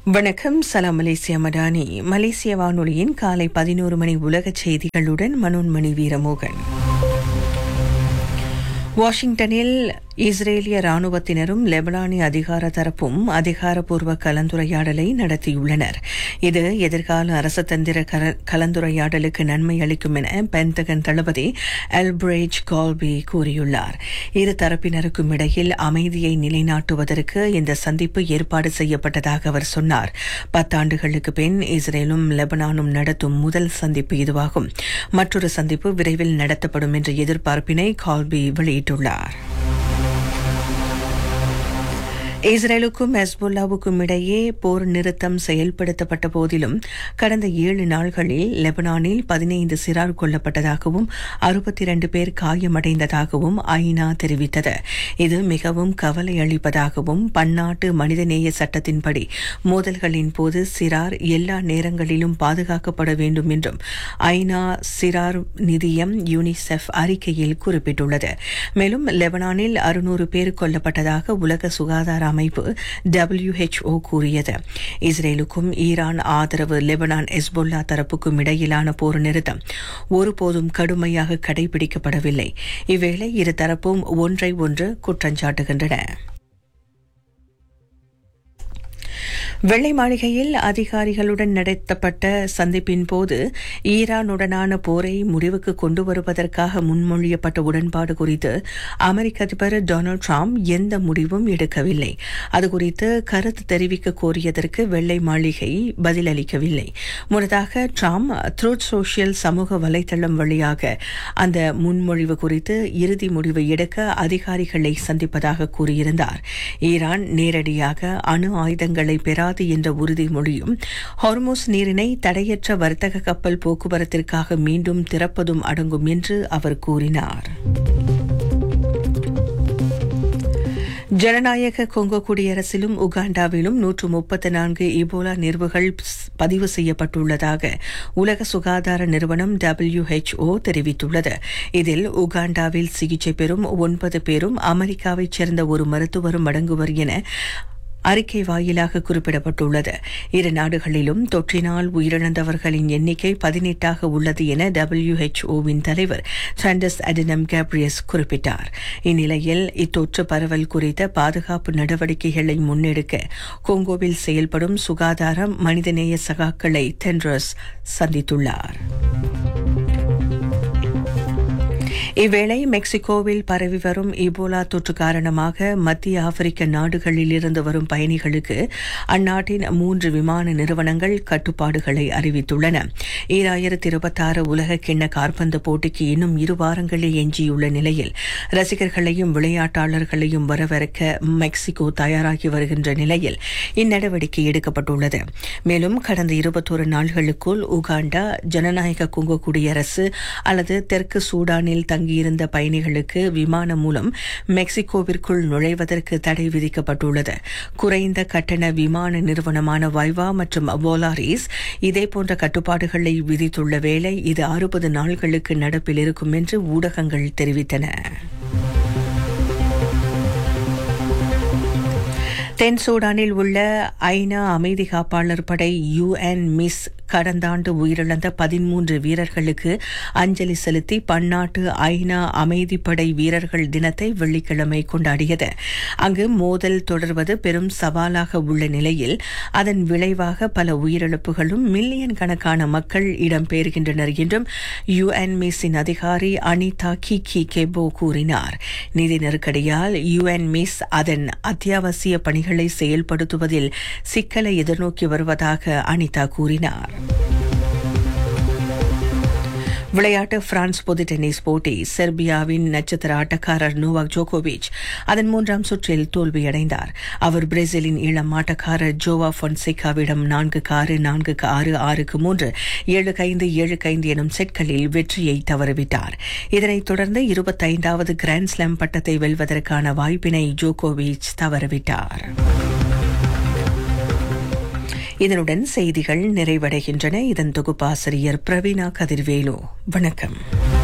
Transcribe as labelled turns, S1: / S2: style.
S1: வணக்கம் சலாம் மலேசியா மடானி மலேசிய வானொலியின் காலை பதினோரு மணி உலக செய்திகளுடன் மனோன்மணி வீரமோகன் வாஷிங்டனில் இஸ்ரேலிய ராணுவத்தினரும் லெபனானிய அதிகார தரப்பும் அதிகாரப்பூர்வ கலந்துரையாடலை நடத்தியுள்ளனர் இது எதிர்கால அரசதந்திர கல- கலந்துரையாடலுக்கு நன்மை அளிக்கும் என பென்டகன் தளபதி எல்பிரேஜ் கால்பி கூறியுள்ளார் இரு தரப்பினருக்கும் இடையில் அமைதியை நிலைநாட்டுவதற்கு இந்த சந்திப்பு ஏற்பாடு செய்யப்பட்டதாக அவர் சொன்னார் பத்தாண்டுகளுக்கு பின் இஸ்ரேலும் லெபனானும் நடத்தும் முதல் சந்திப்பு இதுவாகும் மற்றொரு சந்திப்பு விரைவில் நடத்தப்படும் என்ற எதிர்பார்ப்பினை கால்பி வெளியிட்டுள்ளார் இஸ்ரேலுக்கும் ஹெஸ்புல்லாவுக்கும் இடையே போர் நிறுத்தம் செயல்படுத்தப்பட்ட போதிலும் கடந்த ஏழு நாள்களில் லெபனானில் பதினைந்து சிறார் கொல்லப்பட்டதாகவும் அறுபத்தி இரண்டு பேர் காயமடைந்ததாகவும் ஐநா தெரிவித்தது இது மிகவும் கவலை அளிப்பதாகவும் பன்னாட்டு மனிதநேய சட்டத்தின்படி மோதல்களின் போது சிறார் எல்லா நேரங்களிலும் பாதுகாக்கப்பட வேண்டும் என்றும் ஐநா சிறார் நிதியம் யூனிசெஃப் அறிக்கையில் குறிப்பிட்டுள்ளது மேலும் லெபனானில் அறுநூறு பேர் கொல்லப்பட்டதாக உலக சுகாதார அமைப்பு WHO கூறியது இஸ்ரேலுக்கும் ஈரான் ஆதரவு லெபனான் எஸ்போல்லா தரப்புக்கும் இடையிலான போர் நிறுத்தம் ஒருபோதும் கடுமையாக கடைபிடிக்கப்படவில்லை இவ்வேளை இரு தரப்பும் ஒன்றை ஒன்று குற்றஞ்சாட்டுகின்றன வெள்ளை மாளிகையில் அதிகாரிகளுடன் நடத்தப்பட்ட சந்திப்பின் போது ஈரானுடனான போரை முடிவுக்கு கொண்டு வருவதற்காக முன்மொழியப்பட்ட உடன்பாடு குறித்து அமெரிக்க அதிபர் டொனால்டு டிரம்ப் எந்த முடிவும் எடுக்கவில்லை அது குறித்து கருத்து தெரிவிக்க கோரியதற்கு வெள்ளை மாளிகை பதிலளிக்கவில்லை முன்னதாக டிரம்ப் த்ரூட் சோஷியல் சமூக வலைதளம் வழியாக அந்த முன்மொழிவு குறித்து இறுதி முடிவை எடுக்க அதிகாரிகளை சந்திப்பதாக கூறியிருந்தார் ஈரான் நேரடியாக அணு ஆயுதங்களை பெறாது என்ற உறுதிமொழியும் ஹார்மோஸ் நீரினை தடையற்ற வர்த்தக கப்பல் போக்குவரத்திற்காக மீண்டும் திறப்பதும் அடங்கும் என்று அவர் கூறினார் ஜனநாயக கொங்கோ குடியரசிலும் உகாண்டாவிலும் நூற்று முப்பத்தி நான்கு இபோலா நிறுவுகள் பதிவு செய்யப்பட்டுள்ளதாக உலக சுகாதார நிறுவனம் WHO தெரிவித்துள்ளது இதில் உகாண்டாவில் சிகிச்சை பெறும் ஒன்பது பேரும் அமெரிக்காவைச் சேர்ந்த ஒரு மருத்துவரும் அடங்குவர் என அறிக்கை வாயிலாக குறிப்பிடப்பட்டுள்ளது இரு நாடுகளிலும் தொற்றினால் உயிரிழந்தவர்களின் எண்ணிக்கை பதினெட்டாக உள்ளது என டபிள்யூஹெச்ஓவின் தலைவர் சாண்டஸ் அடினம் கேப்ரியஸ் குறிப்பிட்டார் இந்நிலையில் இத்தொற்று பரவல் குறித்த பாதுகாப்பு நடவடிக்கைகளை முன்னெடுக்க கொங்கோவில் செயல்படும் சுகாதாரம் மனிதநேய சகாக்களை தென்ரஸ் சந்தித்துள்ளார் இவ்வேளை மெக்சிகோவில் பரவி வரும் இபோலா தொற்று காரணமாக மத்திய ஆப்பிரிக்க நாடுகளில் இருந்து வரும் பயணிகளுக்கு அந்நாட்டின் மூன்று விமான நிறுவனங்கள் கட்டுப்பாடுகளை அறிவித்துள்ளன ஈராயிரத்தி இருபத்தாறு உலக கிண்ண காற்பந்து போட்டிக்கு இன்னும் இரு வாரங்களே எஞ்சியுள்ள நிலையில் ரசிகர்களையும் விளையாட்டாளர்களையும் வரவேற்க மெக்சிகோ தயாராகி வருகின்ற நிலையில் இந்நடவடிக்கை எடுக்கப்பட்டுள்ளது மேலும் கடந்த இருபத்தோரு நாள்களுக்குள் உகாண்டா ஜனநாயக குங்கோ குடியரசு அல்லது தெற்கு சூடானில் தங்கியிருந்த பயணிகளுக்கு விமானம் மூலம் மெக்சிகோவிற்குள் நுழைவதற்கு தடை விதிக்கப்பட்டுள்ளது குறைந்த கட்டண விமான நிறுவனமான வைவா மற்றும் வோலாரிஸ் இதேபோன்ற கட்டுப்பாடுகளை விதித்துள்ள வேளை இது அறுபது நாள்களுக்கு நடப்பில் இருக்கும் என்று ஊடகங்கள் தெரிவித்தன தென் சூடானில் உள்ள ஐநா அமைதி காப்பாளர் படை யுஎன் மிஸ் கடந்த ஆண்டு உயிரிழந்த பதிமூன்று வீரர்களுக்கு அஞ்சலி செலுத்தி பன்னாட்டு ஐநா அமைதிப்படை வீரர்கள் தினத்தை வெள்ளிக்கிழமை கொண்டாடியது அங்கு மோதல் தொடர்வது பெரும் சவாலாக உள்ள நிலையில் அதன் விளைவாக பல உயிரிழப்புகளும் மில்லியன் கணக்கான மக்கள் இடம்பெறுகின்றனர் என்றும் யுஎன் மிஸ்ஸின் அதிகாரி அனிதா கிகி கெபோ கூறினார் நிதி நெருக்கடியால் யுஎன் மிஸ் அதன் அத்தியாவசிய பணிகளை செயல்படுத்துவதில் சிக்கலை எதிர்நோக்கி வருவதாக அனிதா கூறினார் விளையாட்டு பிரான்ஸ் பொது டென்னிஸ் போட்டி செர்பியாவின் நட்சத்திர ஆட்டக்காரர் நோவாக் ஜோகோவிச் அதன் மூன்றாம் சுற்றில் தோல்வியடைந்தார் அவர் பிரேசிலின் இளம் ஆட்டக்காரர் ஜோவா பொன்சேகாவிடம் நான்கு ஆறு நான்கு ஆறு ஆறுக்கு மூன்று ஏழு ஐந்து ஏழு ஐந்து எனும் செட்களில் வெற்றியை தவறவிட்டார் இதனைத் தொடர்ந்து இருபத்தைந்தாவது கிராண்ட்ஸ்லாம் பட்டத்தை வெல்வதற்கான வாய்ப்பினை ஜோகோவிச் தவறவிட்டார் இதனுடன் செய்திகள் நிறைவடைகின்றன இதன் தொகுப்பாசிரியர் பிரவீனா கதிர்வேலு வணக்கம்